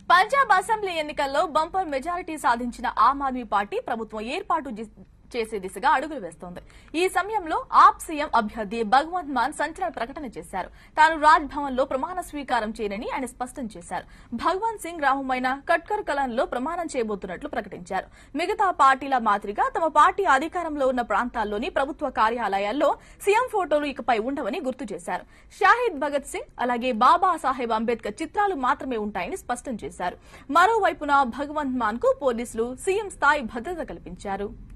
Punjab assembly ఎన్నికల్లో bumper majority సాధించిన Aam Aadmi party ప్రభుత్వం ఏర్పాటు జి- చేసే దిశగా అడుగులు వేస్తోంది ఈ సమయంలో ఆప్ సీఎం అభ్యర్థి భగవంత్ మాన్ సంచలన ప్రకటన చేశారు తాను రాజ్ భవన్ లో ప్రమాణ స్వీకారం చేయనని ఆయన స్పష్టం చేశారు భగవంత్ సింగ్ గ్రామమైన కట్కర్ కలాన్లో ప్రమాణం చేయబోతున్నట్లు ప్రకటించారు మిగతా పార్టీల మాదిరిగా తమ పార్టీ అధికారంలో ఉన్న ప్రాంతాల్లోని ప్రభుత్వ కార్యాలయాల్లో సీఎం ఫోటోలు ఇకపై ఉండవని గుర్తు చేశారు షాహిద్ భగత్ సింగ్ అలాగే బాబా సాహెబ్ అంబేద్కర్ చిత్రాలు మాత్రమే ఉంటాయని స్పష్టం చేశారు మరోవైపున భగవంత్ మాన్ కు పోలీసులు సీఎం స్థాయి భద్రత కల్పించారు